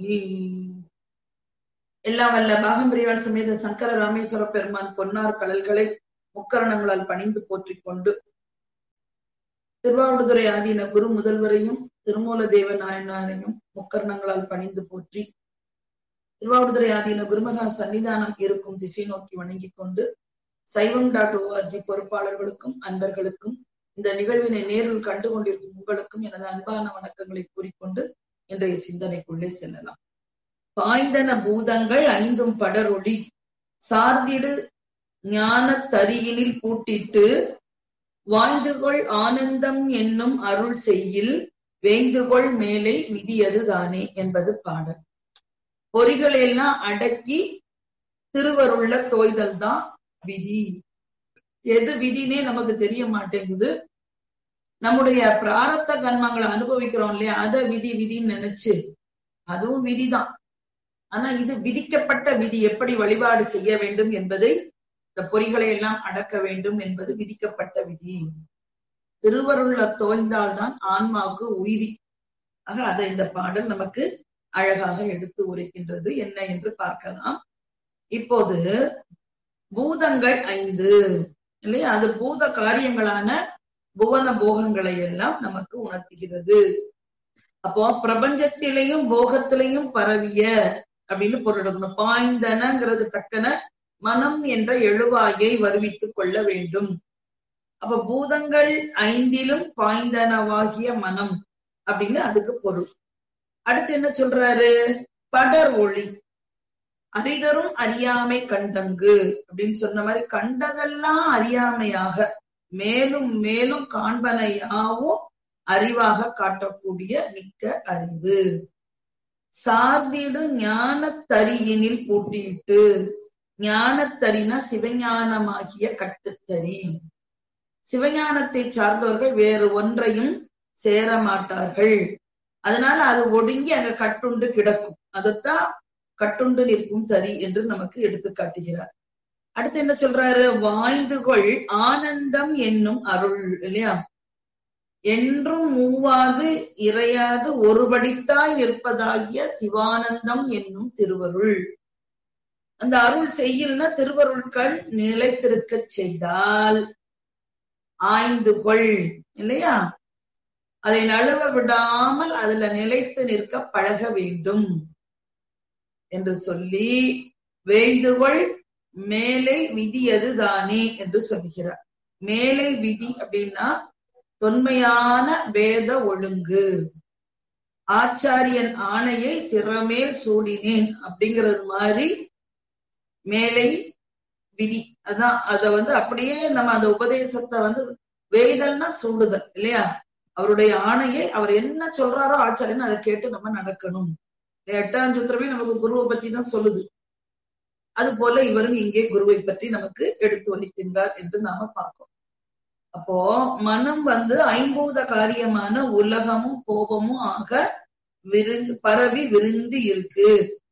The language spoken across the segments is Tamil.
எல்லாம் வல்ல பாகம்பிரியாள் சமேத சங்கர ராமேஸ்வர பெருமான் பொன்னார் கடல்களை முக்கரணங்களால் பணிந்து போற்றிக் கொண்டு திருவாவடுதுறை ஆதீன குரு முதல்வரையும் திருமூல தேவ நாயனாரையும் முக்கரணங்களால் பணிந்து போற்றி திருவாவடுதுறை ஆதீன குருமகா சன்னிதானம் இருக்கும் திசை நோக்கி வணங்கிக் கொண்டு சைவம் டாட் ஓஆர்ஜி பொறுப்பாளர்களுக்கும் அன்பர்களுக்கும் இந்த நிகழ்வினை நேரில் கண்டு கொண்டிருக்கும் உங்களுக்கும் எனது அன்பான வணக்கங்களை கூறிக்கொண்டு இன்றைய சிந்தனைக்குள்ளே செல்லலாம் பாய்தன பூதங்கள் ஐந்தும் படரொளி சார்ந்திடு ஞான தரியினில் பூட்டிட்டு வாழ்ந்துகொள் ஆனந்தம் என்னும் அருள் செய்யில் வேந்துகொள் மேலே விதியது தானே என்பது பாடல் பொறிகள் எல்லாம் அடக்கி திருவருள்ள தோய்தல் தான் விதி எது விதினே நமக்கு தெரிய மாட்டேங்குது நம்முடைய பிராரத்த கர்மங்களை அனுபவிக்கிறோம் இல்லையா அத விதி விதின்னு நினைச்சு அதுவும் விதிதான் ஆனா இது விதிக்கப்பட்ட விதி எப்படி வழிபாடு செய்ய வேண்டும் என்பதை இந்த பொறிகளை எல்லாம் அடக்க வேண்டும் என்பது விதிக்கப்பட்ட விதி திருவருள்ள தோய்ந்தால்தான் ஆன்மாவுக்கு உயிரி ஆக அதை இந்த பாடல் நமக்கு அழகாக எடுத்து உரைக்கின்றது என்ன என்று பார்க்கலாம் இப்போது பூதங்கள் ஐந்து இல்லையா அது பூத காரியங்களான புவன போகங்களை எல்லாம் நமக்கு உணர்த்துகிறது அப்போ பிரபஞ்சத்திலையும் போகத்திலையும் பரவிய அப்படின்னு பொருள் எடுக்கணும் பாய்ந்தனங்கிறது தக்கன மனம் என்ற எழுவாயை வருவித்துக் கொள்ள வேண்டும் அப்ப பூதங்கள் ஐந்திலும் பாய்ந்தனவாகிய மனம் அப்படின்னு அதுக்கு பொருள் அடுத்து என்ன சொல்றாரு படர் ஒளி அரிதரும் அறியாமை கண்டங்கு அப்படின்னு சொன்ன மாதிரி கண்டதெல்லாம் அறியாமையாக மேலும் மேலும் காண்பனையாவும் அறிவாக காட்டக்கூடிய மிக்க அறிவு சார்ந்திடு ஞான தரியினில் பூட்டிட்டு ஞானத்தரினா சிவஞானமாகிய கட்டுத்தறி சிவஞானத்தை சார்ந்தவர்கள் வேறு ஒன்றையும் சேர மாட்டார்கள் அதனால அது ஒடுங்கி அங்க கட்டுண்டு கிடக்கும் அதைத்தான் கட்டுண்டு நிற்கும் தறி என்று நமக்கு எடுத்து காட்டுகிறார் அடுத்து என்ன சொல்றாரு வாய்ந்துகொள் ஆனந்தம் என்னும் அருள் இல்லையா என்றும் மூவாது இறையாது ஒருபடித்தாய் நிற்பதாகிய சிவானந்தம் என்னும் திருவருள் அந்த அருள் செய்யல்னா திருவருட்கள் நிலைத்திருக்க செய்தால் ஆய்ந்து கொள் இல்லையா அதை நழுவ விடாமல் அதுல நிலைத்து நிற்க பழக வேண்டும் என்று சொல்லி வேண்டுகொள் மேலை விதி அதுதானே என்று சொல்கிறார் மேலை விதி அப்படின்னா தொன்மையான வேத ஒழுங்கு ஆச்சாரியன் ஆணையை சிறமேல் சூடினேன் அப்படிங்கிறது மாதிரி மேலை விதி அதான் அத வந்து அப்படியே நம்ம அந்த உபதேசத்தை வந்து வேதல்னா சூடுதல் இல்லையா அவருடைய ஆணையை அவர் என்ன சொல்றாரோ ஆச்சாரியன் அதை கேட்டு நம்ம நடக்கணும் எட்டாம் சூத்திரமே நமக்கு குருவை பற்றி தான் சொல்லுது அது போல இவரும் இங்கே குருவை பற்றி நமக்கு எடுத்து வலிக்கின்றார் என்று நாம பார்க்கோம் அப்போ மனம் வந்து ஐம்பூத காரியமான உலகமும் கோபமும் ஆக விருந்து பரவி விருந்து இருக்கு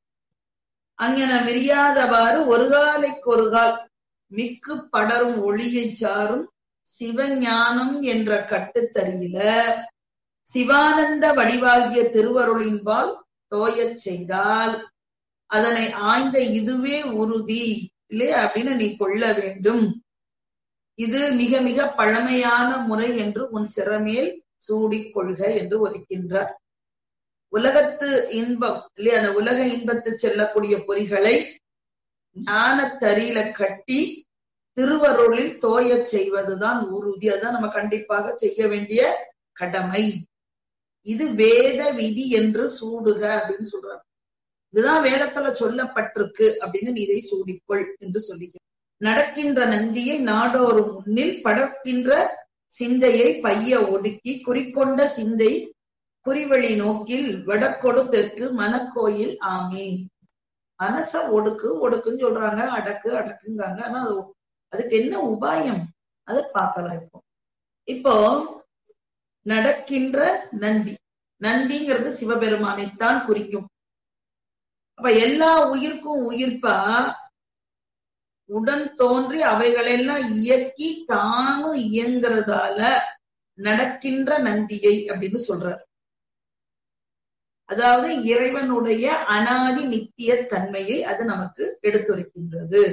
அங்கன விரியாதவாறு ஒரு காலைக்கு ஒரு கால் மிக்கு படரும் ஒளியை சாரும் சிவஞானம் என்ற கட்டுத்தறியில சிவானந்த வடிவாகிய திருவருளின்பால் தோயச் செய்தால் அதனை ஆய்ந்த இதுவே உறுதி இல்லையா அப்படின்னு நீ கொள்ள வேண்டும் இது மிக மிக பழமையான முறை என்று உன் சிறமேல் சூடிக் கொள்க என்று ஒலிக்கின்றார் உலகத்து இன்பம் இல்லையா அந்த உலக இன்பத்து செல்லக்கூடிய பொறிகளை ஞானத்தறியில கட்டி திருவருளில் தோயச் செய்வதுதான் உறுதி அதான் நம்ம கண்டிப்பாக செய்ய வேண்டிய கடமை இது வேத விதி என்று சூடுக அப்படின்னு சொல்றாங்க இதுதான் வேதத்துல சொல்லப்பட்டிருக்கு அப்படின்னு நீ இதை சூடிக்கொள் என்று சொல்லுகிறார் நடக்கின்ற நந்தியை நாடோறும் முன்னில் படர்க்கின்ற சிந்தையை பைய ஒடுக்கி குறிக்கொண்ட சிந்தை குறிவழி நோக்கில் வடக்கொடு தெற்கு மனக்கோயில் ஆமே மனச ஒடுக்கு ஒடுக்குன்னு சொல்றாங்க அடக்கு அடக்குங்காங்க ஆனா அது அதுக்கு என்ன உபாயம் அதை பார்க்கலாம் இப்போ இப்போ நடக்கின்ற நந்தி நந்திங்கிறது சிவபெருமானைத்தான் குறிக்கும் அப்ப எல்லா உயிர்க்கும் உயிர்ப்பா உடன் தோன்றி அவைகளெல்லாம் இயக்கி தானும் இயங்குறதால நடக்கின்ற நந்தியை அப்படின்னு சொல்றார் அதாவது இறைவனுடைய அனாதி நித்திய தன்மையை அது நமக்கு எடுத்துரைக்கின்றது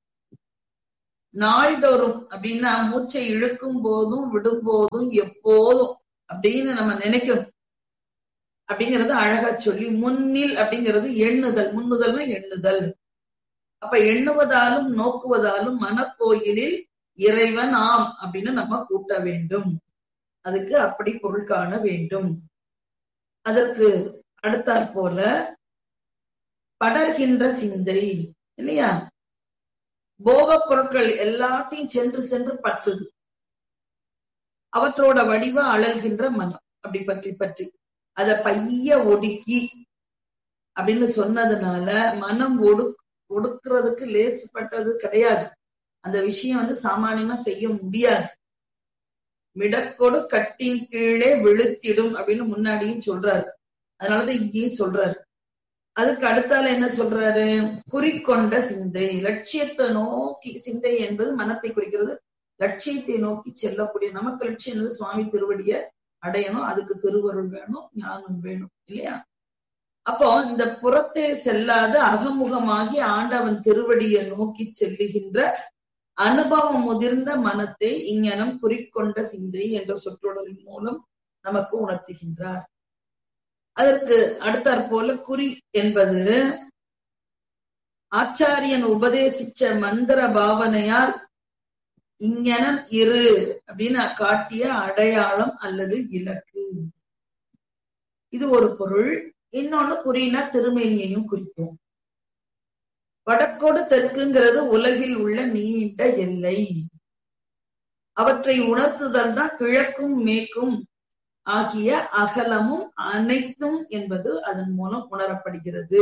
நாள்தோறும் அப்படின்னா மூச்சை இழுக்கும் போதும் விடும் போதும் எப்போதும் அப்படின்னு நம்ம நினைக்கணும் அப்படிங்கறது அழகா சொல்லி முன்னில் அப்படிங்கிறது எண்ணுதல் முன்னுதல்னா எண்ணுதல் அப்ப எண்ணுவதாலும் நோக்குவதாலும் மனக்கோயிலில் இறைவன் ஆம் அப்படின்னு நம்ம கூட்ட வேண்டும் அதுக்கு அப்படி பொருள் காண வேண்டும் அதற்கு அடுத்தாற் போல படர்கின்ற சிந்தை இல்லையா போகப் பொருட்கள் எல்லாத்தையும் சென்று சென்று பற்றுது அவற்றோட வடிவ அழல்கின்ற மனம் அப்படி பற்றி பற்றி அத பைய ஒடுக்கி அப்படின்னு சொன்னதுனால மனம் ஒடு ஒடுக்குறதுக்கு லேசுப்பட்டது கிடையாது அந்த விஷயம் வந்து சாமானியமா செய்ய முடியாது மிடக்கொடு கட்டின் கீழே விழுத்திடும் அப்படின்னு முன்னாடியும் சொல்றாரு அதனாலதான் இங்கேயும் சொல்றாரு அதுக்கு அடுத்தால என்ன சொல்றாரு குறிக்கொண்ட சிந்தை லட்சியத்தை நோக்கி சிந்தை என்பது மனத்தை குறிக்கிறது லட்சியத்தை நோக்கி செல்லக்கூடிய நமக்கு லட்சியம் என்னது சுவாமி திருவடிய அடையணும் அதுக்கு திருவருள் வேணும் ஞானம் வேணும் இல்லையா அப்போ இந்த புறத்தே செல்லாத அகமுகமாகி ஆண்டவன் திருவடியை நோக்கி செல்லுகின்ற அனுபவம் முதிர்ந்த மனத்தை இங்ஙனம் குறிக்கொண்ட சிந்தை என்ற சொற்றொடரின் மூலம் நமக்கு உணர்த்துகின்றார் அதற்கு அடுத்தாற் போல குறி என்பது ஆச்சாரியன் உபதேசிச்ச மந்திர பாவனையால் இங்ஙனம் இரு அப்படின்னு காட்டிய அடையாளம் அல்லது இலக்கு இது ஒரு பொருள் இன்னொன்னு குறினா திருமேனியையும் குறிக்கும் வடக்கோடு தெற்குங்கிறது உலகில் உள்ள நீண்ட எல்லை அவற்றை உணர்த்துதல் தான் கிழக்கும் மேற்கும் ஆகிய அகலமும் அனைத்தும் என்பது அதன் மூலம் உணரப்படுகிறது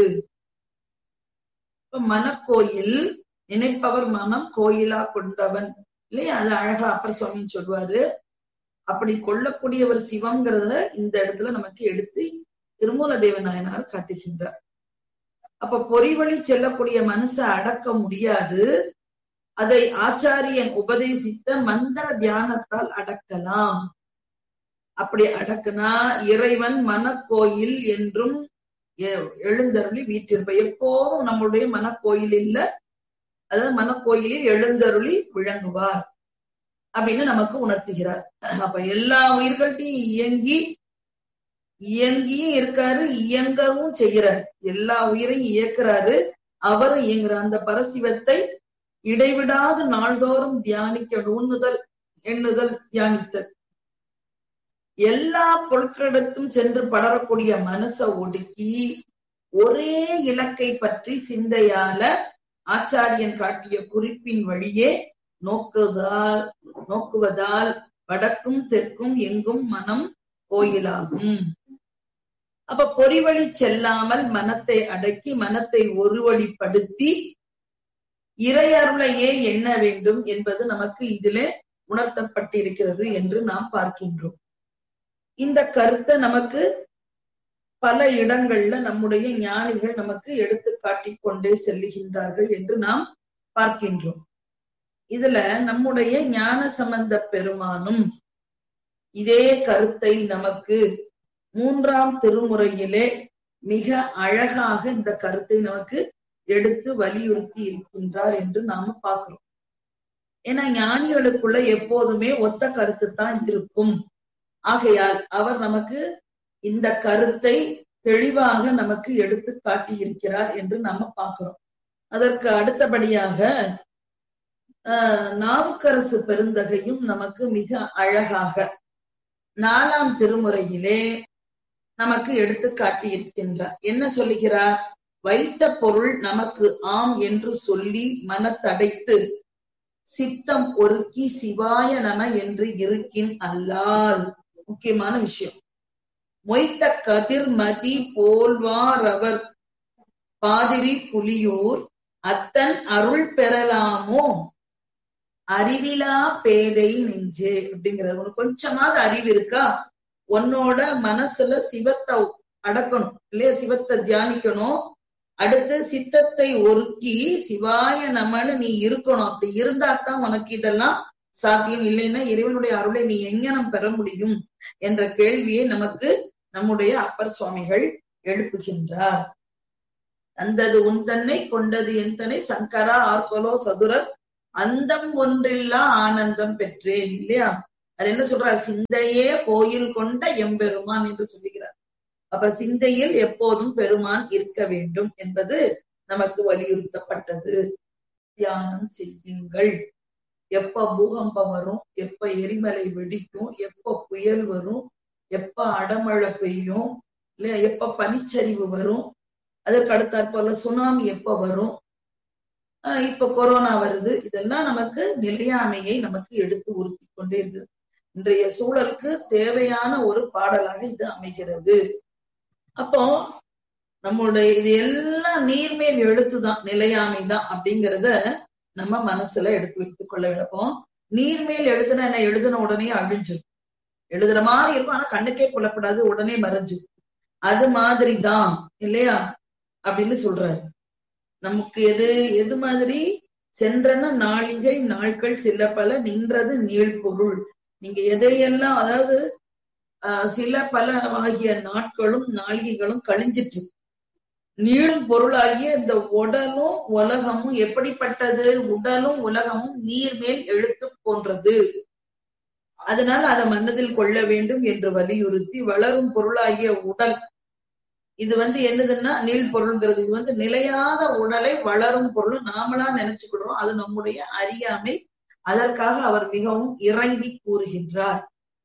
மனக்கோயில் நினைப்பவர் மனம் கோயிலா கொண்டவன் இல்லையா அது அழகா அப்பர் சுவாமி சொல்லுவாரு அப்படி கொள்ளக்கூடியவர் சிவங்கிறத இந்த இடத்துல நமக்கு எடுத்து திருமூல தேவநாயனார் காட்டுகின்றார் அப்ப பொறிவழி செல்லக்கூடிய மனசை அடக்க முடியாது அதை ஆச்சாரியன் உபதேசித்த மந்திர தியானத்தால் அடக்கலாம் அப்படி அடக்குனா இறைவன் மனக்கோயில் என்றும் எழுந்தருளி வீட்டிருப்ப எப்போதும் நம்மளுடைய மனக்கோயில் இல்ல அதாவது மனக்கோயிலில் எழுந்தருளி விளங்குவார் அப்படின்னு நமக்கு உணர்த்துகிறார் அப்ப எல்லா உயிர்கள்ட்டையும் இயங்கி இயங்கியும் இருக்காரு இயங்கவும் செய்யறாரு எல்லா உயிரையும் இயக்குறாரு அவரும் இயங்குற அந்த பரசிவத்தை இடைவிடாது நாள்தோறும் தியானிக்க உண்ணுதல் எண்ணுதல் தியானித்தல் எல்லா பொருட்களிடத்தும் சென்று படரக்கூடிய மனச ஒடுக்கி ஒரே இலக்கை பற்றி சிந்தையால ஆச்சாரியன் காட்டிய குறிப்பின் வழியே நோக்குவதால் நோக்குவதால் வடக்கும் தெற்கும் எங்கும் மனம் கோயிலாகும் அப்ப பொறிவழி செல்லாமல் மனத்தை அடக்கி மனத்தை ஒருவழிப்படுத்தி இறையருளையே எண்ண வேண்டும் என்பது நமக்கு இதிலே உணர்த்தப்பட்டிருக்கிறது என்று நாம் பார்க்கின்றோம் இந்த கருத்தை நமக்கு பல இடங்கள்ல நம்முடைய ஞானிகள் நமக்கு எடுத்து காட்டிக் கொண்டே செல்லுகின்றார்கள் என்று நாம் பார்க்கின்றோம் இதுல நம்முடைய ஞான சம்பந்த பெருமானும் இதே கருத்தை நமக்கு மூன்றாம் திருமுறையிலே மிக அழகாக இந்த கருத்தை நமக்கு எடுத்து வலியுறுத்தி இருக்கின்றார் என்று நாம பார்க்கிறோம் ஏன்னா ஞானிகளுக்குள்ள எப்போதுமே ஒத்த கருத்து தான் இருக்கும் ஆகையால் அவர் நமக்கு இந்த கருத்தை தெளிவாக நமக்கு எடுத்து காட்டியிருக்கிறார் என்று நாம பார்க்கிறோம் அதற்கு அடுத்தபடியாக நாவுக்கரசு பெருந்தகையும் நமக்கு மிக அழகாக நாலாம் திருமுறையிலே நமக்கு எடுத்து காட்டியிருக்கின்றார் என்ன சொல்லுகிறார் வைத்த பொருள் நமக்கு ஆம் என்று சொல்லி மனத்தடைத்து சித்தம் ஒருக்கி சிவாய நம என்று இருக்கின் அல்லால் முக்கியமான விஷயம் மொய்த்த கதிர்மதி போல்வாரவர் பாதிரி புலியூர் அத்தன் அருள் பெறலாமோ அறிவிலா பேதை நெஞ்சு அப்படிங்கிற உனக்கு கொஞ்சமாவது அறிவு இருக்கா உன்னோட மனசுல சிவத்தை அடக்கணும் இல்லையா சிவத்தை தியானிக்கணும் அடுத்து சித்தத்தை ஒருக்கி சிவாய நமன்னு நீ இருக்கணும் அப்படி இருந்தா தான் உனக்கு இதெல்லாம் சாத்தியம் இல்லைன்னா இறைவனுடைய அருளை நீ எங்கனம் பெற முடியும் என்ற கேள்வியை நமக்கு நம்முடைய அப்பர் சுவாமிகள் எழுப்புகின்றார் தந்தது உந்தன்னை கொண்டது எந்தனை சங்கரா ஆர்கொலோ சதுரர் அந்தம் ஒன்றில்லா ஆனந்தம் பெற்றேன் இல்லையா அது என்ன சொல்றார் சிந்தையே கோயில் கொண்ட எம்பெருமான் என்று சொல்லுகிறார் அப்ப சிந்தையில் எப்போதும் பெருமான் இருக்க வேண்டும் என்பது நமக்கு வலியுறுத்தப்பட்டது தியானம் செய்யுங்கள் எப்ப பூகம்பம் வரும் எப்ப எரிமலை வெடிக்கும் எப்ப புயல் வரும் எப்ப அடமழை பெய்யும் இல்லையா எப்ப பனிச்சரிவு வரும் அதற்கு அடுத்தாற் போல சுனாமி எப்ப வரும் ஆஹ் இப்ப கொரோனா வருது இதெல்லாம் நமக்கு நிலையாமையை நமக்கு எடுத்து உறுத்தி கொண்டே இருக்கு இன்றைய சூழலுக்கு தேவையான ஒரு பாடலாக இது அமைகிறது அப்போ நம்மளுடைய இது எல்லாம் நீர்மேல் எழுத்துதான் நிலையாமை தான் அப்படிங்கிறத நம்ம மனசுல எடுத்து வைத்துக் கொள்ள விடப்போம் நீர்மேல் எழுதுன என்ன எழுதின உடனே அழிஞ்சிடும் எழுதுற மாதிரி இருக்கும் ஆனா கண்ணுக்கே கொல்லப்படாது உடனே மறைஞ்சு அது மாதிரிதான் இல்லையா அப்படின்னு சொல்றாரு நமக்கு எது எது மாதிரி சென்றன நாளிகை நாட்கள் சில பல நின்றது நீழ்பொருள் நீங்க எதையெல்லாம் அதாவது ஆஹ் சில பல ஆகிய நாட்களும் நாளிகைகளும் கழிஞ்சிட்டு நீளும் பொருளாகிய இந்த உடலும் உலகமும் எப்படிப்பட்டது உடலும் உலகமும் நீர் மேல் எழுத்து போன்றது அதனால் அதை மனதில் கொள்ள வேண்டும் என்று வலியுறுத்தி வளரும் பொருளாகிய உடல் இது வந்து என்னதுன்னா நீள் பொருள்ங்கிறது இது வந்து நிலையாத உடலை வளரும் பொருள் நாமளா நினைச்சுக்கிடுறோம் அது நம்முடைய அறியாமை அதற்காக அவர் மிகவும் இறங்கி கூறுகின்றார்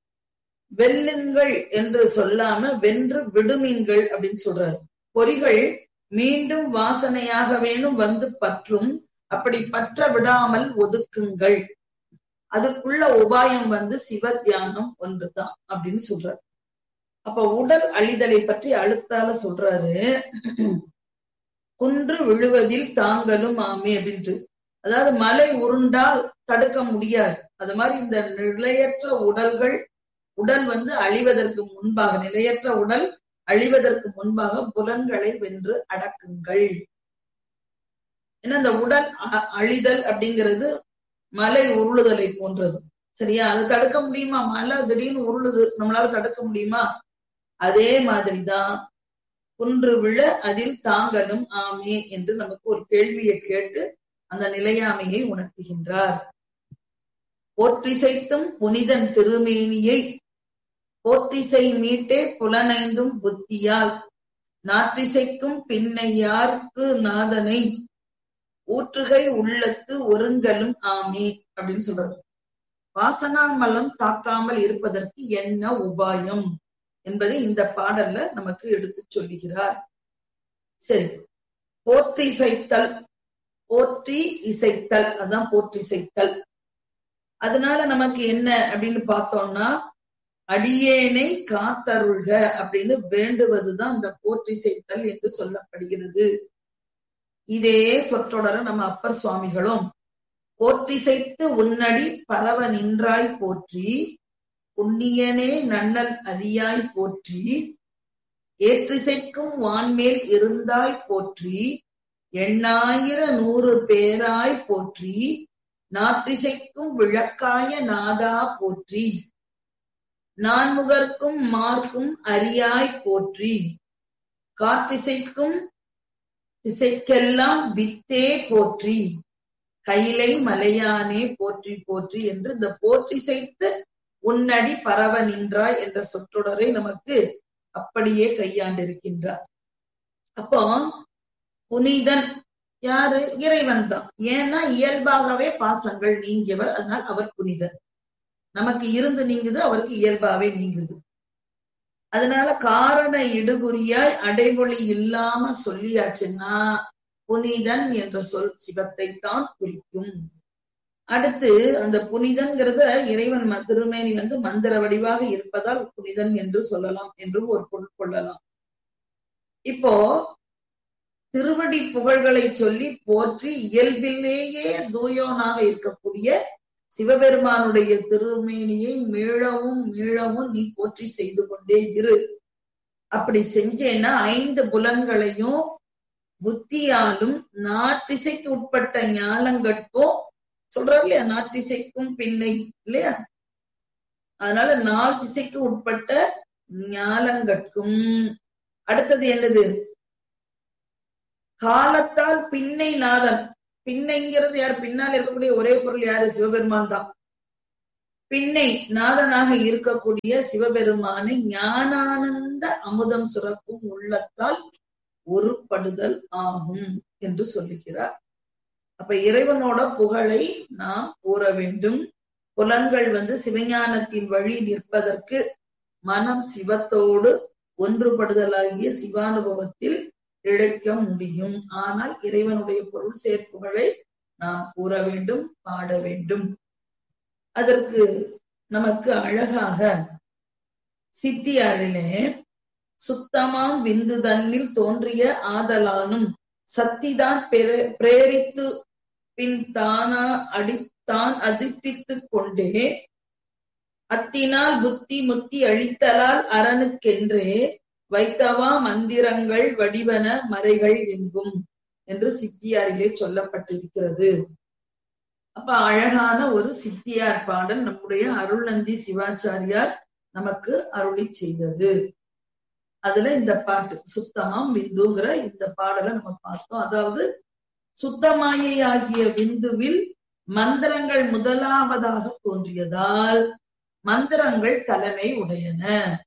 வெல்லுங்கள் என்று சொல்லாம வென்று விடுமீன்கள் அப்படின்னு சொல்றாரு பொறிகள் மீண்டும் வாசனையாக வேணும் வந்து பற்றும் அப்படி பற்ற விடாமல் ஒதுக்குங்கள் அதுக்குள்ள உபாயம் வந்து சிவ தியானம் ஒன்றுதான் அப்படின்னு சொல்றாரு அப்ப உடல் அழிதலை பற்றி அழுத்தால சொல்றாரு குன்று விழுவதில் தாங்களும் ஆமே அப்படின்ட்டு அதாவது மலை உருண்டால் தடுக்க முடியாது அது மாதிரி இந்த நிலையற்ற உடல்கள் உடல் வந்து அழிவதற்கு முன்பாக நிலையற்ற உடல் அழிவதற்கு முன்பாக புலன்களை வென்று அடக்குங்கள் ஏன்னா இந்த உடல் அழிதல் அப்படிங்கிறது மலை உருளுதலை போன்றது சரியா அது தடுக்க முடியுமா மலை திடீர்னு உருளுது நம்மளால தடுக்க முடியுமா அதே மாதிரிதான் குன்று விழ அதில் தாங்களும் ஆமே என்று நமக்கு ஒரு கேள்வியை கேட்டு அந்த நிலையாமையை உணர்த்துகின்றார் போற்றிசைத்தும் புனிதன் திருமேனியை போற்றிசை மீட்டே புலனைந்தும் புத்தியால் நாற்றிசைக்கும் பின்னையார்க்கு நாதனை ஊற்றுகை உள்ளத்து ஒருங்கலும் ஆமே அப்படின்னு சொல்றாரு வாசனாமலம் தாக்காமல் இருப்பதற்கு என்ன உபாயம் என்பதை இந்த பாடல்ல நமக்கு எடுத்து சொல்லுகிறார் சரி போற்றி இசைத்தல் போற்றி இசைத்தல் அதான் போற்றி இசைத்தல் அதனால நமக்கு என்ன அப்படின்னு பார்த்தோம்னா அடியேனை காத்தருள்க அப்படின்னு வேண்டுவதுதான் இந்த போற்றி செய்தல் என்று சொல்லப்படுகிறது இதே சொற்றொடர நம்ம அப்பர் சுவாமிகளும் போற்றிசைத்து உன்னடி பரவ நின்றாய் போற்றி புண்ணியனே நன்னல் அறியாய் போற்றி ஏற்றிசைக்கும் வான்மேல் இருந்தாய் போற்றி எண்ணாயிர நூறு பேராய் போற்றி நாற்றிசைக்கும் விளக்காய நாதா போற்றி நான்முகர்க்கும் மார்க்கும் அறியாய் போற்றி காற்றிசைக்கும் திசைக்கெல்லாம் வித்தே போற்றி கைலை மலையானே போற்றி போற்றி என்று இந்த போற்றி செய்து உன்னடி பரவ நின்றாய் என்ற சொற்றொடரை நமக்கு அப்படியே கையாண்டிருக்கின்றார் அப்போ புனிதன் யாரு இறைவன் தான் ஏன்னா இயல்பாகவே பாசங்கள் நீங்கியவர் அதனால் அவர் புனிதர் நமக்கு இருந்து நீங்குது அவருக்கு இயல்பாவே நீங்குது அதனால காரண இடுகுறியாய் அடைமொழி இல்லாம சொல்லியாச்சுன்னா புனிதன் என்ற சொல் சிவத்தை தான் குறிக்கும் அடுத்து அந்த புனிதன்கிறத இறைவன் திருமேனி வந்து மந்திர வடிவாக இருப்பதால் புனிதன் என்று சொல்லலாம் என்றும் ஒரு பொருள் கொள்ளலாம் இப்போ திருவடி புகழ்களை சொல்லி போற்றி இயல்பிலேயே தூயோனாக இருக்கக்கூடிய சிவபெருமானுடைய திருமேனியை மீளவும் மீளவும் நீ போற்றி செய்து கொண்டே இரு அப்படி செஞ்சேன்னா ஐந்து புலன்களையும் புத்தியாலும் நாற்றிசைக்கு உட்பட்ட ஞானங்கட்கும் சொல்றாரு இல்லையா நாற்றிசைக்கும் பின்னை இல்லையா அதனால நால் திசைக்கு உட்பட்ட ஞானங்கட்கும் அடுத்தது என்னது காலத்தால் பின்னை நாதன் பின்னைங்கிறது யார் பின்னால் இருக்கக்கூடிய ஒரே பொருள் யாரு சிவபெருமான் தான் பின்னை நாதனாக இருக்கக்கூடிய சிவபெருமானை ஞானானந்த அமுதம் சுரக்கும் உள்ளத்தால் ஒருபடுதல் ஆகும் என்று சொல்லுகிறார் அப்ப இறைவனோட புகழை நாம் கூற வேண்டும் புலன்கள் வந்து சிவஞானத்தின் வழி நிற்பதற்கு மனம் சிவத்தோடு ஒன்றுபடுதலாகிய சிவானுபவத்தில் இழைக்க முடியும் ஆனால் இறைவனுடைய பொருள் சேர்ப்புகளை நாம் கூற வேண்டும் பாட வேண்டும் அதற்கு நமக்கு அழகாக சித்தியாரிலே சுத்தமாம் விந்து தன்னில் தோன்றிய ஆதலானும் சத்திதான் பிரேரித்து பின் தானா அடித்தான் அதிர்த்தித்துக் கொண்டே அத்தினால் புத்தி முத்தி அழித்தலால் அரணுக்கென்றே வைத்தவா மந்திரங்கள் வடிவன மறைகள் எங்கும் என்று சித்தியாரிலே சொல்லப்பட்டிருக்கிறது அப்ப அழகான ஒரு சித்தியார் பாடல் நம்முடைய அருள்நந்தி சிவாச்சாரியார் நமக்கு அருளி செய்தது அதுல இந்த பாட்டு சுத்தமாம் விந்துங்கிற இந்த பாடலை நம்ம பார்த்தோம் அதாவது சுத்தமாயையாகிய விந்துவில் மந்திரங்கள் முதலாவதாக தோன்றியதால் மந்திரங்கள் தலைமை உடையன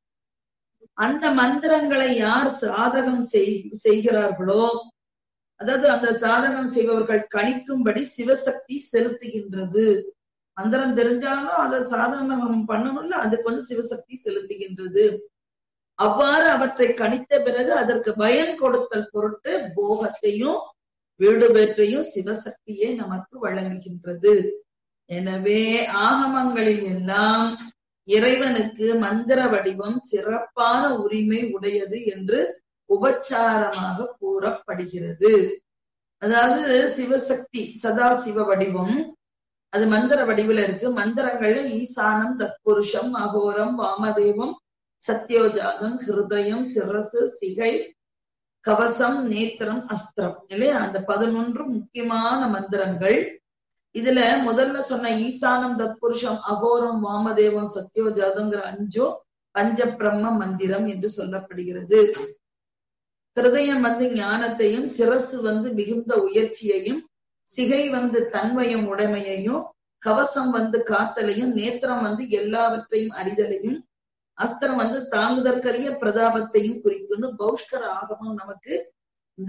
அந்த மந்திரங்களை யார் சாதகம் செய்கிறார்களோ அதாவது அந்த சாதகம் செய்பவர்கள் கணிக்கும்படி சிவசக்தி செலுத்துகின்றது மந்திரம் தெரிஞ்சாலும் அதை சாதகம் பண்ணணும்ல அதுக்கு வந்து சிவசக்தி செலுத்துகின்றது அவ்வாறு அவற்றை கணித்த பிறகு அதற்கு பயன் கொடுத்தல் பொருட்டு போகத்தையும் வீடு பெற்றையும் சிவசக்தியே நமக்கு வழங்குகின்றது எனவே ஆகமங்களில் எல்லாம் இறைவனுக்கு மந்திர வடிவம் சிறப்பான உரிமை உடையது என்று உபச்சாரமாக கூறப்படுகிறது அதாவது சிவசக்தி சதா சிவ வடிவம் அது மந்திர வடிவில் இருக்கு மந்திரங்கள்ல ஈசானம் தத்புருஷம் அகோரம் வாமதேவம் சத்யோஜாதம் ஹிருதயம் சிரசு சிகை கவசம் நேத்திரம் அஸ்திரம் இல்லையா அந்த பதினொன்று முக்கியமான மந்திரங்கள் இதுல முதல்ல சொன்ன ஈசானம் தத்புருஷம் அகோரம் வாமதேவம் சத்யோஜாதங்கிற அஞ்சும் பஞ்ச பிரம்ம மந்திரம் என்று சொல்லப்படுகிறது ஹிருதயம் வந்து ஞானத்தையும் சிரசு வந்து மிகுந்த உயர்ச்சியையும் சிகை வந்து தன்மயம் உடைமையையும் கவசம் வந்து காத்தலையும் நேத்திரம் வந்து எல்லாவற்றையும் அறிதலையும் அஸ்திரம் வந்து தாங்குதற்கரிய பிரதாபத்தையும் குறிக்கும்னு பௌஷ்கர ஆகமம் நமக்கு இந்த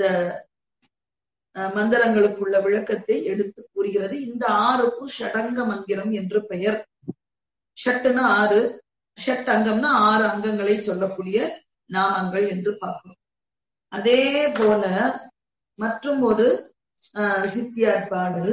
மந்திரங்களுக்குள்ள விளக்கத்தை எடுத்து கூறுகிறது இந்த ஆறுக்கும் ஷடங்க மந்திரம் என்று பெயர் ஷட்டுனா ஆறு ஷட் அங்கம்னா ஆறு அங்கங்களை சொல்லக்கூடிய நாமங்கள் என்று பார்க்கிறோம் அதே போல மற்றும் ஒரு சித்தியார் பாடல்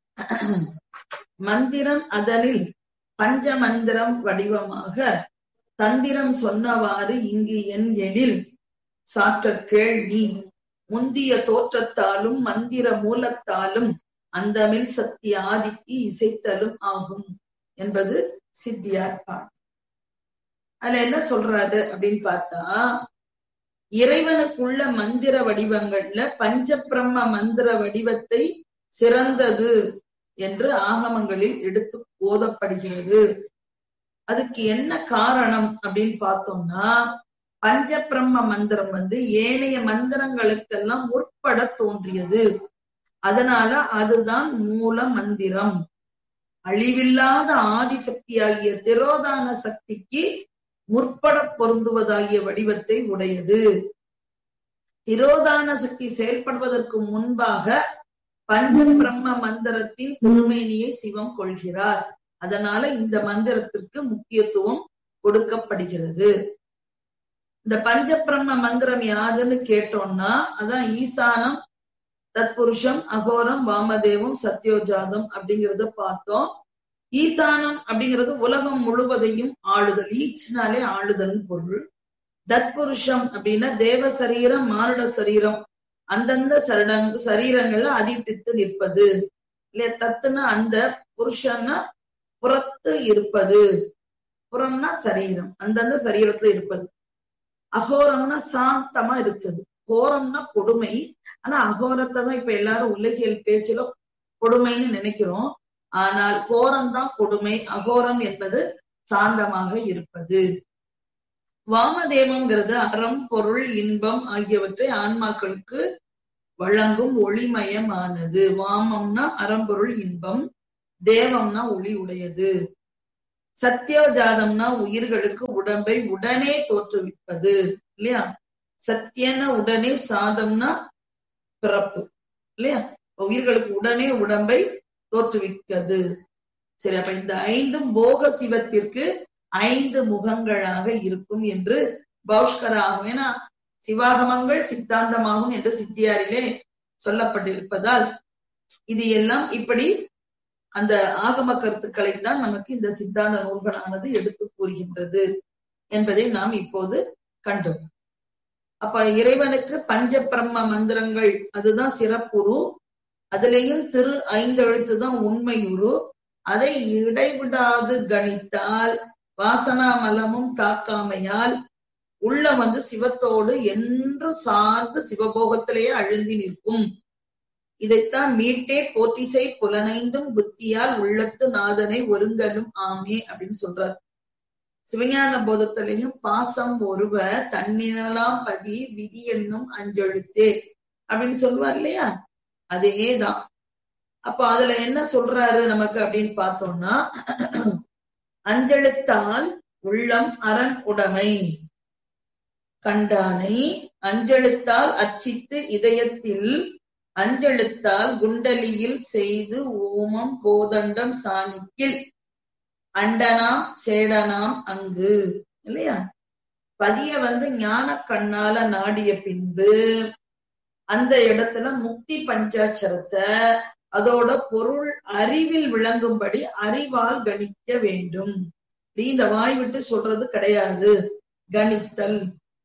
மந்திரம் அதனில் பஞ்ச மந்திரம் வடிவமாக தந்திரம் சொன்னவாறு இங்கு என் எனில் சாற்ற கேள்வி முந்திய தோற்றத்தாலும் மந்திர மூலத்தாலும் அந்தமில் சக்தி ஆதிக்கு இசைத்தலும் ஆகும் என்பது சித்தியார் பாடல் அதுல என்ன சொல்றாரு அப்படின்னு பார்த்தா இறைவனுக்குள்ள மந்திர வடிவங்கள்ல பஞ்ச பிரம்ம மந்திர வடிவத்தை சிறந்தது என்று ஆகமங்களில் எடுத்து போதப்படுகிறது அதுக்கு என்ன காரணம் அப்படின்னு பார்த்தோம்னா பஞ்ச பிரம்ம மந்திரம் வந்து ஏனைய மந்திரங்களுக்கெல்லாம் முற்பட தோன்றியது அதனால அதுதான் மூல மந்திரம் அழிவில்லாத ஆதிசக்தியாகிய திரோதான சக்திக்கு முற்பட பொருந்துவதாகிய வடிவத்தை உடையது திரோதான சக்தி செயல்படுவதற்கு முன்பாக பஞ்ச பிரம்ம மந்திரத்தின் திருமேனியை சிவம் கொள்கிறார் அதனால இந்த மந்திரத்திற்கு முக்கியத்துவம் கொடுக்கப்படுகிறது இந்த பஞ்ச பிரம்ம மந்திரம் யாதுன்னு கேட்டோம்னா அதான் ஈசானம் தத்புருஷம் அகோரம் வாமதேவம் சத்யோஜாதம் அப்படிங்கறத பார்த்தோம் ஈசானம் அப்படிங்கிறது உலகம் முழுவதையும் ஆளுதல் ஈச்னாலே ஆளுதல் பொருள் தத்புருஷம் அப்படின்னா தேவ சரீரம் மானுட சரீரம் அந்தந்த சரணங் சரீரங்கள்ல அதிர்த்தித்து நிற்பது இல்லையா தத்துனா அந்த புருஷன்னா புறத்து இருப்பது புறம்னா சரீரம் அந்தந்த சரீரத்துல இருப்பது அகோரம்னா சாந்தமா இருக்குது கோரம்னா கொடுமை ஆனா அகோரத்தை தான் இப்ப எல்லாரும் உலகியல் பேச்சுல கொடுமைன்னு நினைக்கிறோம் ஆனால் கோரம் தான் கொடுமை அகோரம் என்பது சாந்தமாக இருப்பது வாமதேவம்ங்கிறது அறம் பொருள் இன்பம் ஆகியவற்றை ஆன்மாக்களுக்கு வழங்கும் ஒளிமயமானது வாமம்னா அறம்பொருள் இன்பம் தேவம்னா ஒளி உடையது சத்தியோஜாதம்னா உயிர்களுக்கு உடம்பை உடனே தோற்றுவிப்பது இல்லையா சத்தியன உடனே சாதம்னா பிறப்பு இல்லையா உயிர்களுக்கு உடனே உடம்பை தோற்றுவிக்கிறது சரி அப்ப இந்த ஐந்தும் போக சிவத்திற்கு ஐந்து முகங்களாக இருக்கும் என்று பௌஷ்கராகும் ஏன்னா சிவாகமங்கள் சித்தாந்தமாகும் என்று சித்தியாரிலே சொல்லப்பட்டிருப்பதால் இது எல்லாம் இப்படி அந்த ஆகம கருத்துக்களை தான் நமக்கு இந்த சித்தாந்த நூல்களானது எடுத்து கூறுகின்றது என்பதை நாம் இப்போது கண்டோம் அப்ப இறைவனுக்கு பஞ்ச பிரம்ம மந்திரங்கள் அதுதான் சிறப்புரு அதுலேயும் திரு ஐந்தெழுத்து தான் உண்மையுரு அதை இடைவிடாது கணித்தால் வாசனா மலமும் தாக்காமையால் உள்ள வந்து சிவத்தோடு என்று சார்ந்து சிவபோகத்திலேயே அழுந்தி நிற்கும் இதைத்தான் மீட்டே போற்றிசை புலனைந்தும் புத்தியால் உள்ளத்து நாதனை ஒருங்கலும் ஆமே அப்படின்னு சொல்றார் சிவஞான போதத்திலையும் பாசம் ஒருவ தன்னினலாம் பதி விதி என்னும் அஞ்செழுத்தே அப்படின்னு சொல்லுவார் இல்லையா அதேதான் அப்ப அதுல என்ன சொல்றாரு நமக்கு அப்படின்னு பார்த்தோம்னா அஞ்செழுத்தால் உள்ளம் அரண் உடைமை கண்டானை அஞ்செழுத்தால் அச்சித்து இதயத்தில் அஞ்செழுத்தால் குண்டலியில் செய்து ஓமம் கோதண்டம் சாணிக்கில் அண்டனாம் சேடனாம் அங்கு இல்லையா பதிய வந்து ஞான கண்ணால நாடிய பின்பு அந்த இடத்துல முக்தி பஞ்சாட்சரத்தை அதோட பொருள் அறிவில் விளங்கும்படி அறிவால் கணிக்க வேண்டும் இந்த வாய் விட்டு சொல்றது கிடையாது கணித்தல்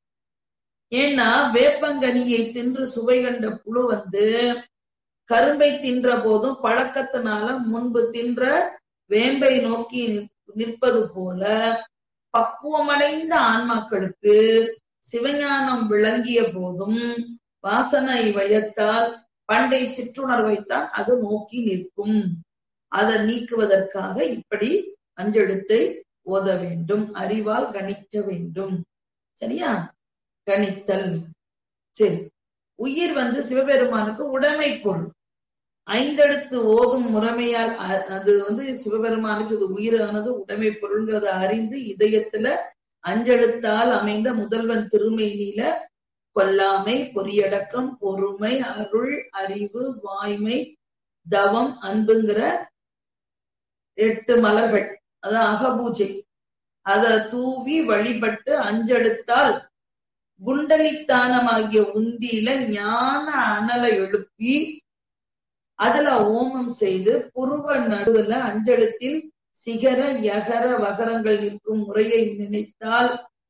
ஏன்னா வேப்பங்கனியை தின்று சுவை கண்ட புழு வந்து கரும்பை தின்ற போதும் பழக்கத்தினால முன்பு தின்ற வேம்பை நோக்கி நிற்பது போல பக்குவமடைந்த ஆன்மாக்களுக்கு சிவஞானம் விளங்கிய போதும் வாசனை வயத்தால் பண்டை சிற்றுணர்வைத்தான் அது நோக்கி நிற்கும் அதை நீக்குவதற்காக இப்படி அஞ்செழுத்தை ஓத வேண்டும் அறிவால் கணிக்க வேண்டும் சரியா கணித்தல் சரி உயிர் வந்து சிவபெருமானுக்கு உடைமை பொருள் ஐந்தெழுத்து ஓதும் முறைமையால் அது வந்து சிவபெருமானுக்கு இது உயிரானது உடைமை பொருள்ங்கிறத அறிந்து இதயத்துல அஞ்செழுத்தால் அமைந்த முதல்வன் திருமேனியில கொல்லாமை பொறியடக்கம் பொறுமை அருள் அறிவு வாய்மை தவம் அன்புங்கிற எட்டு மலர்கள் அதான் அகபூஜை அத தூவி வழிபட்டு அஞ்செடுத்தால் குண்டலித்தானமாகிய உந்தியில ஞான அனலை எழுப்பி அதுல ஓமம் செய்து புருவ நடுவுல அஞ்செழுத்தில் சிகர யகர வகரங்கள் நிற்கும் முறையை நினைத்தால்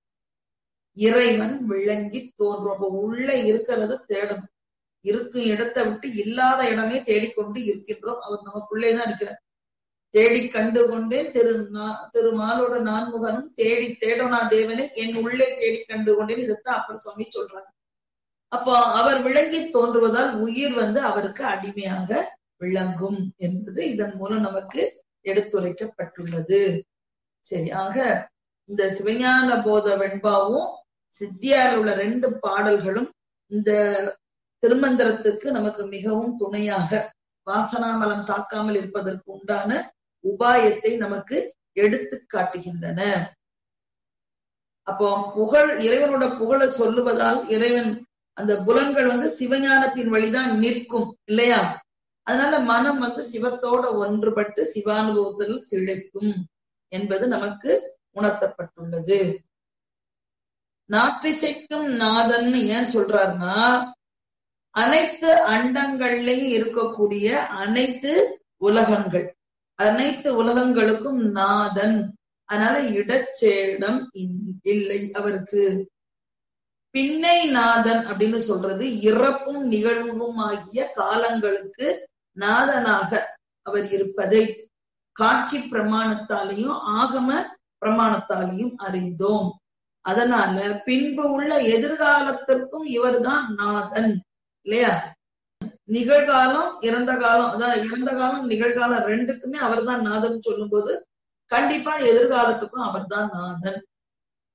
இறைவன் விளங்கி தோன்றும் அப்ப உள்ள இருக்கிறத தேடணும் இருக்கும் இடத்தை விட்டு இல்லாத இடமே தேடிக்கொண்டு இருக்கின்றோம் அவர் நமக்குள்ளேதான் இருக்கிறார் தேடி கண்டு கொண்டேன் திரு திரு மாலோட நான்முகனும் தேடி தேடனா தேவனை என் உள்ளே தேடி கண்டு கொண்டேன் இதைத்தான் அப்பர் சுவாமி சொல்றாங்க அப்போ அவர் விளங்கி தோன்றுவதால் உயிர் வந்து அவருக்கு அடிமையாக விளங்கும் என்பது இதன் மூலம் நமக்கு எடுத்துரைக்கப்பட்டுள்ளது சரி ஆக இந்த சிவஞான போத வெண்பாவும் சித்தியார் உள்ள ரெண்டு பாடல்களும் இந்த திருமந்திரத்துக்கு நமக்கு மிகவும் துணையாக வாசனாமலம் தாக்காமல் இருப்பதற்கு உண்டான உபாயத்தை நமக்கு எடுத்து காட்டுகின்றன அப்போ புகழ் இறைவனோட புகழை சொல்லுவதால் இறைவன் அந்த புலன்கள் வந்து சிவஞானத்தின் வழிதான் நிற்கும் இல்லையா அதனால மனம் வந்து சிவத்தோட ஒன்றுபட்டு சிவானுபவத்தில் திளைக்கும் என்பது நமக்கு உணர்த்தப்பட்டுள்ளது நாற்றிசைக்கும் நாதன் ஏன் சொல்றாருன்னா அனைத்து அண்டங்கள்லயும் இருக்கக்கூடிய அனைத்து உலகங்கள் அனைத்து உலகங்களுக்கும் நாதன் அதனால இடச்சேடம் இல்லை அவருக்கு பின்னை நாதன் அப்படின்னு சொல்றது இறப்பும் நிகழ்வும் ஆகிய காலங்களுக்கு நாதனாக அவர் இருப்பதை காட்சி பிரமாணத்தாலையும் ஆகம பிரமாணத்தாலையும் அறிந்தோம் அதனால பின்பு உள்ள எதிர்காலத்திற்கும் இவர்தான் நாதன் இல்லையா நிகழ்காலம் இறந்த காலம் அதான் இறந்த காலம் நிகழ்காலம் ரெண்டுக்குமே அவர் தான் நாதன் சொல்லும் போது கண்டிப்பா எதிர்காலத்துக்கும் அவர் தான் நாதன்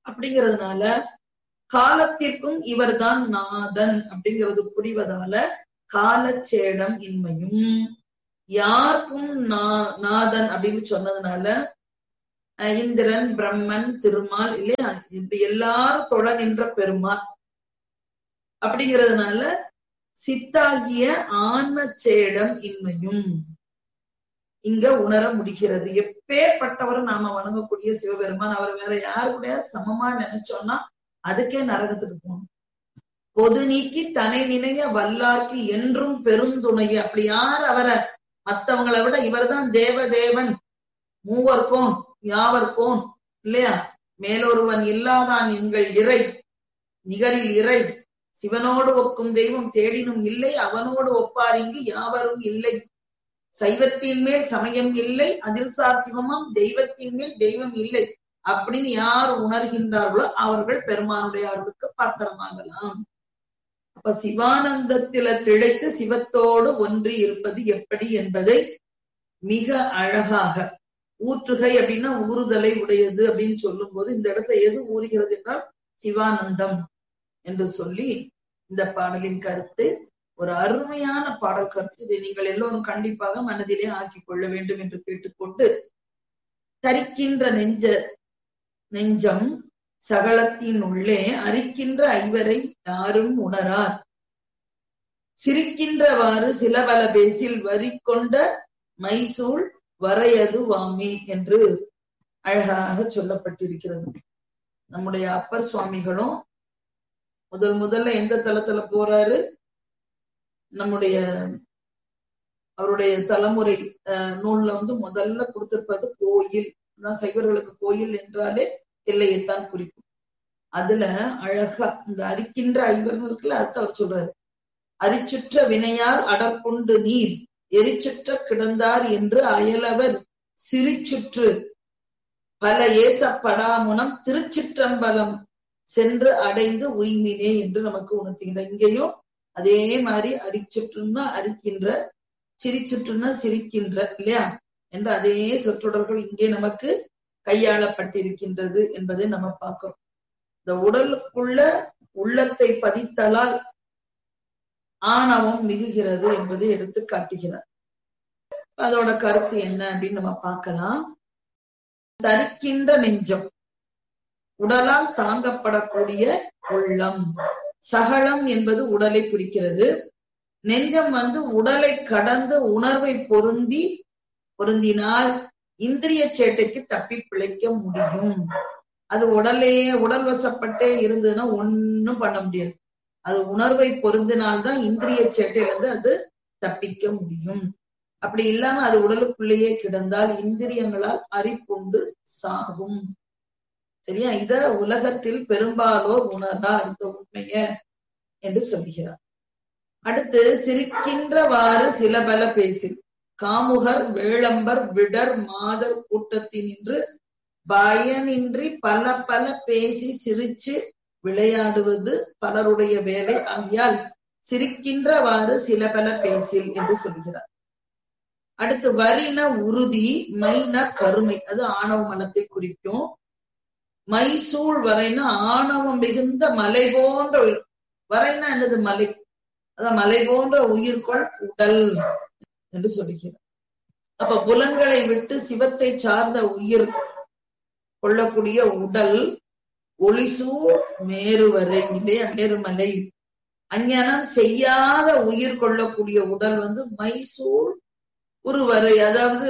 அப்படிங்கிறதுனால காலத்திற்கும் இவர்தான் நாதன் அப்படிங்கிறது புரிவதால காலச்சேடம் இன்மையும் யாருக்கும் நாதன் அப்படின்னு சொன்னதுனால இந்திரன் பிரம்மன் திருமால் இல்லையா இப்படி எல்லாரும் தொழ நின்ற பெருமாள் அப்படிங்கிறதுனால சித்தாகிய ஆன்ம சேடம் இன்மையும் இங்க உணர முடிகிறது எப்பேற்பட்டவரும் நாம வணங்கக்கூடிய சிவபெருமான் அவர் வேற யாரு கூட சமமா நினைச்சோம்னா அதுக்கே நரகத்துக்கு போகணும் பொது நீக்கி தனை நினைய வல்லார்க்கு என்றும் பெருந்துணை அப்படி யார் அவரை மத்தவங்களை விட இவர்தான் தேவதேவன் மூவர்கோன் யாவர்கோன் இல்லையா மேலொருவன் இல்லாதான் எங்கள் இறை நிகரில் இறை சிவனோடு ஒக்கும் தெய்வம் தேடினும் இல்லை அவனோடு ஒப்பார் இங்கு யாவரும் இல்லை சைவத்தின் மேல் சமயம் இல்லை அதில் சார் சிவமாம் தெய்வத்தின் மேல் தெய்வம் இல்லை அப்படின்னு யார் உணர்கின்றார்களோ அவர்கள் பெருமானுடைய அருளுக்கு பாத்திரமாகலாம் அப்ப சிவானந்தத்தில திளைத்து சிவத்தோடு ஒன்றி இருப்பது எப்படி என்பதை மிக அழகாக ஊற்றுகை அப்படின்னா ஊறுதலை உடையது அப்படின்னு சொல்லும் போது இந்த இடத்துல எது ஊறுகிறது என்றால் சிவானந்தம் என்று சொல்லி இந்த பாடலின் கருத்து ஒரு அருமையான பாடல் கருத்து இதை நீங்கள் எல்லோரும் கண்டிப்பாக மனதிலே ஆக்கிக் கொள்ள வேண்டும் என்று கேட்டுக்கொண்டு தரிக்கின்ற நெஞ்ச நெஞ்சம் சகலத்தின் உள்ளே அரிக்கின்ற ஐவரை யாரும் உணரார் சிரிக்கின்றவாறு சில பல பேசில் வரி கொண்ட மைசூல் வரையது வாமி என்று அழகாக சொல்லப்பட்டிருக்கிறது நம்முடைய அப்பர் சுவாமிகளும் முதல் முதல்ல எந்த தளத்துல போறாரு நம்முடைய அவருடைய தலைமுறை நூல்ல வந்து முதல்ல கொடுத்திருப்பது கோயில் சைவர்களுக்கு கோயில் என்றாலே எல்லையைத்தான் குறிக்கும் அதுல அழகா இந்த அரிக்கின்ற ஐவர்னு இருக்குல்ல அர்த்தம் அவர் சொல்றாரு அரிச்சுற்ற வினையார் அடற்கொண்டு நீர் எரிச்சுற்ற கிடந்தார் என்று அயலவர் சிரிச்சுற்று பல ஏசப்படாமுனம் திருச்சிற்றம்பலம் சென்று அடைந்து உய்மினே என்று நமக்கு உணர்த்துகின்ற இங்கேயும் அதே மாதிரி அரிச்சுற்றுன்னா அரிக்கின்ற சிரிச்சுற்றுன்னா சிரிக்கின்ற இல்லையா என்ற அதே சொற்றொடர்கள் இங்கே நமக்கு கையாளப்பட்டிருக்கின்றது என்பதை நம்ம பார்க்கிறோம் இந்த உடலுக்குள்ள உள்ளத்தை பதித்தலால் ஆணவம் மிகுகிறது என்பதை எடுத்து காட்டுகிறார் அதோட கருத்து என்ன அப்படின்னு நம்ம பார்க்கலாம் தரிக்கின்ற நெஞ்சம் உடலால் தாங்கப்படக்கூடிய உள்ளம் சகலம் என்பது உடலை குறிக்கிறது நெஞ்சம் வந்து உடலை கடந்து உணர்வை பொருந்தி பொருந்தினால் இந்திரிய சேட்டைக்கு தப்பி பிழைக்க முடியும் அது உடலையே உடல் வசப்பட்டே இருந்ததுன்னா ஒன்னும் பண்ண முடியாது அது உணர்வை பொருந்தினால்தான் இந்திரிய சேட்டையிலிருந்து அது தப்பிக்க முடியும் அப்படி இல்லாம அது உடலுக்குள்ளேயே கிடந்தால் இந்திரியங்களால் அரிப்புண்டு சாகும் சரியா இத உலகத்தில் பெரும்பாலோர் உணர்ந்தா இந்த உண்மைய என்று சொல்கிறார் அடுத்து சிரிக்கின்றவாறு சில பல பேசி காமுகர் வேளம்பர் விடர் மாதர் கூட்டத்தினின்று பயனின்றி பல பல பேசி சிரிச்சு விளையாடுவது பலருடைய வேலை ஆகியால் சிரிக்கின்றவாறு சில பல பேசில் என்று சொல்கிறார் அடுத்து வரின உறுதி மைன கருமை அது ஆணவ மனத்தை குறிக்கும் மைசூழ் வரைனா ஆணவம் மிகுந்த மலை போன்ற வரைனா என்னது மலை அதான் மலை போன்ற உயிர்கொள் உடல் என்று சொல்லுகிறார் அப்ப புலன்களை விட்டு சிவத்தை சார்ந்த உயிர் கொள்ளக்கூடிய உடல் ஒளிசூழ் மேருவரை இல்லையா மேருமலை அஞ்ஞானம் செய்யாத உயிர் கொள்ளக்கூடிய உடல் வந்து மைசூழ் உருவரை அதாவது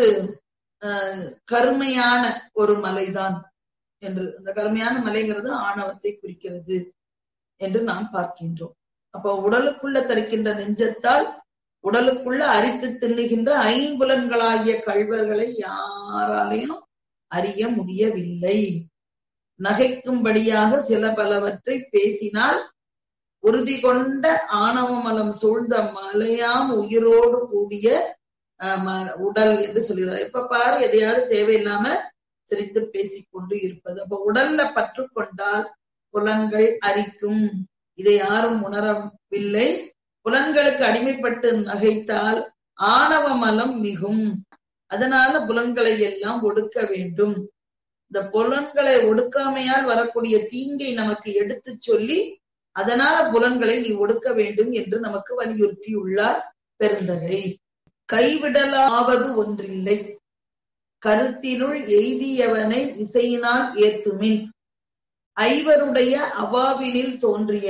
கருமையான ஒரு மலைதான் என்று அந்த கருமையான மலைங்கிறது ஆணவத்தை குறிக்கிறது என்று நாம் பார்க்கின்றோம் அப்ப உடலுக்குள்ள தரிக்கின்ற நெஞ்சத்தால் உடலுக்குள்ள அரித்து தின்னுகின்ற ஐம்புலன்களாகிய கழ்வர்களை யாராலையும் அறிய முடியவில்லை நகைக்கும்படியாக சில பலவற்றை பேசினால் உறுதி கொண்ட ஆணவ மலம் சூழ்ந்த மலையாம் உயிரோடு கூடிய உடல் என்று சொல்கிறார் இப்ப பாரு எதையாவது தேவையில்லாம சிரித்து பேசிக்கொண்டு இருப்பது அப்ப உடல்ல பற்று கொண்டால் புலன்கள் அரிக்கும் இதை யாரும் உணரவில்லை புலன்களுக்கு அடிமைப்பட்டு நகைத்தால் ஆணவ மலம் மிகும் அதனால புலன்களை எல்லாம் ஒடுக்க வேண்டும் இந்த புலன்களை ஒடுக்காமையால் வரக்கூடிய தீங்கை நமக்கு எடுத்து சொல்லி அதனால புலன்களை நீ ஒடுக்க வேண்டும் என்று நமக்கு வலியுறுத்தியுள்ளார் பெருந்தகை கைவிடலாவது ஒன்றில்லை கருத்தினுள் எய்தியவனை இசையினால் ஏத்துமின் ஐவருடைய அவாவினில் தோன்றிய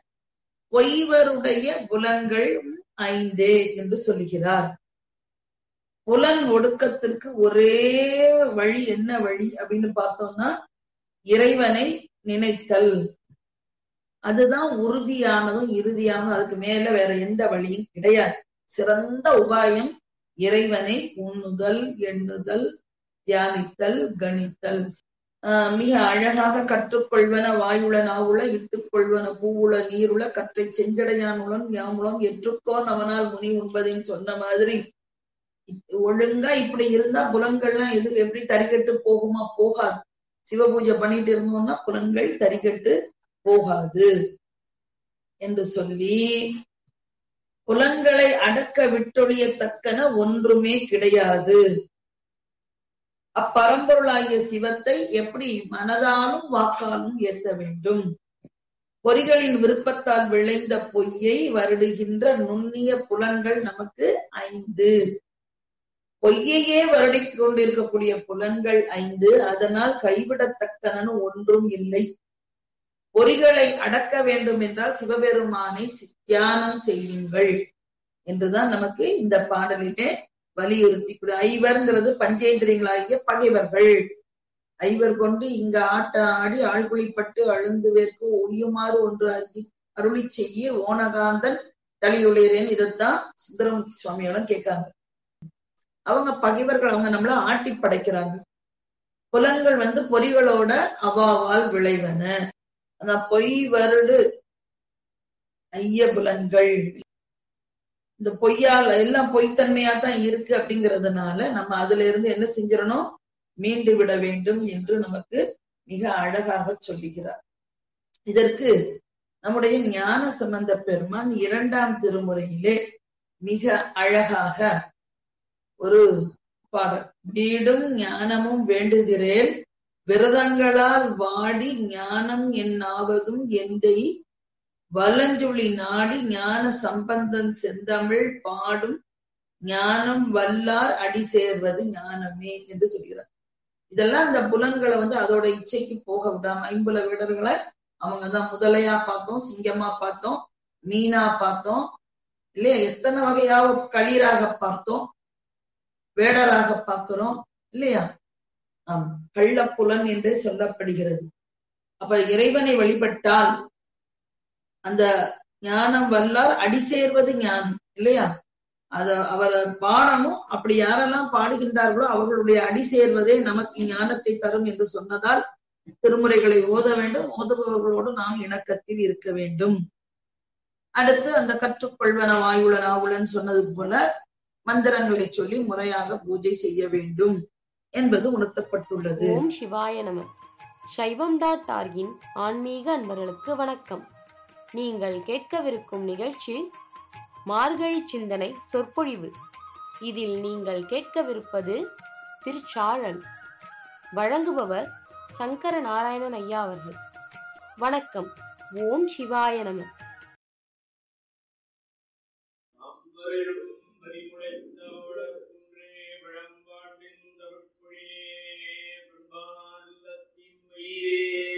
பொய்வருடைய புலன்கள் ஐந்தே என்று சொல்லுகிறார் புலன் ஒடுக்கத்திற்கு ஒரே வழி என்ன வழி அப்படின்னு பார்த்தோம்னா இறைவனை நினைத்தல் அதுதான் உறுதியானதும் இறுதியானதும் அதுக்கு மேல வேற எந்த வழியும் கிடையாது சிறந்த உபாயம் இறைவனை உண்ணுதல் எண்ணுதல் தியானித்தல் கணித்தல் மிக அழகாக கற்றுக்கொள்வன வாயுள நாவுள இட்டுக் கொள்வன பூவுள நீருள கற்றை செஞ்சடையானுடன் யாமுலம் எற்றுக்கோன் அவனால் முனி உண்பதையும் சொன்ன மாதிரி ஒழுங்கா இப்படி இருந்தா புலன்கள்லாம் எது எப்படி தறிகட்டு போகுமா போகாது சிவபூஜை பண்ணிட்டு இருந்தோம்னா புலன்கள் தறிகட்டு போகாது என்று சொல்லி புலன்களை அடக்க விட்டொழியத்தக்கன ஒன்றுமே கிடையாது அப்பரம்பொருளாகிய சிவத்தை எப்படி மனதாலும் வாக்காலும் ஏற்ற வேண்டும் பொறிகளின் விருப்பத்தால் விளைந்த பொய்யை வருடுகின்ற நுண்ணிய புலன்கள் நமக்கு ஐந்து பொய்யையே வருடிக் கொண்டிருக்கக்கூடிய புலன்கள் ஐந்து அதனால் கைவிடத்தக்கனு ஒன்றும் இல்லை பொறிகளை அடக்க வேண்டும் என்றால் சிவபெருமானை தியானம் செய்யுங்கள் என்றுதான் நமக்கு இந்த பாடலிலே வலியுறுத்தி ஐவர்ங்கிறது பஞ்சேந்திரியங்களாகிய பகைவர்கள் ஐவர் கொண்டு இங்க ஆட்ட ஆடி ஆழ்குழிப்பட்டு அழுந்து வேர்க்கு ஒய்யுமாறு ஒன்று அருகி அருளி செய்ய ஓனகாந்தன் தளியுடையரேன் இதைத்தான் சுந்தரமூர்த்தி சுவாமியோட கேட்காங்க அவங்க பகைவர்கள் அவங்க நம்மள ஆட்டி படைக்கிறாங்க புலன்கள் வந்து பொறிகளோட அவாவால் விளைவன அந்த பொய் வருடு ஐய புலன்கள் இந்த பொய்யால் எல்லாம் பொய்த்தன்மையா தான் இருக்கு அப்படிங்கிறதுனால நம்ம அதுல இருந்து என்ன செஞ்சிடணும் மீண்டு விட வேண்டும் என்று நமக்கு மிக அழகாக சொல்லுகிறார் இதற்கு நம்முடைய ஞான சம்பந்த பெருமான் இரண்டாம் திருமுறையிலே மிக அழகாக ஒரு பாடல் வீடும் ஞானமும் வேண்டுகிறேன் விரதங்களால் வாடி ஞானம் என்னாவதும் எந்தை வலஞ்சுழி நாடி ஞான சம்பந்தன் செந்தமிழ் பாடும் ஞானம் வல்லார் அடி சேர்வது ஞானமே என்று சொல்கிறார் இதெல்லாம் இந்த புலன்களை வந்து அதோட இச்சைக்கு போக விடாம ஐம்புல வீடர்களை அவங்கதான் முதலையா பார்த்தோம் சிங்கமா பார்த்தோம் மீனா பார்த்தோம் இல்லையா எத்தனை வகையாக களிராக பார்த்தோம் வேடராக பார்க்கிறோம் இல்லையா ஆம் கள்ளப்புலன் என்றே சொல்லப்படுகிறது அப்ப இறைவனை வழிபட்டால் அந்த ஞானம் வல்லார் அடி சேர்வது ஞானம் இல்லையா அத அவர் பாடணும் அப்படி யாரெல்லாம் பாடுகின்றார்களோ அவர்களுடைய அடி சேர்வதே நமக்கு ஞானத்தை தரும் என்று சொன்னதால் திருமுறைகளை ஓத வேண்டும் ஓதுபவர்களோடு நாம் இணக்கத்தில் இருக்க வேண்டும் அடுத்து அந்த கற்றுக்கொள்வன வாயுளன் ஆவுளன் சொன்னது போல மந்திரங்களை சொல்லி முறையாக பூஜை செய்ய வேண்டும் என்பது உணர்த்தப்பட்டுள்ளது ஓம் சிவாய நம சைவம் டாட் ஆர்கின் ஆன்மீக அன்பர்களுக்கு வணக்கம் நீங்கள் கேட்கவிருக்கும் நிகழ்ச்சி மார்கழி சிந்தனை சொற்பொழிவு இதில் நீங்கள் கேட்கவிருப்பது திருச்சாழல் வழங்குபவர் சங்கர நாராயணன் ஐயா அவர்கள் வணக்கம் ஓம் சிவாய நம அம்பரிடும் மணிமுளைத்தோடர் குன்றே விளம்பாண்டின் தவிர்ப்பொழியே பிரம்மாண்டத்தின் மயிலே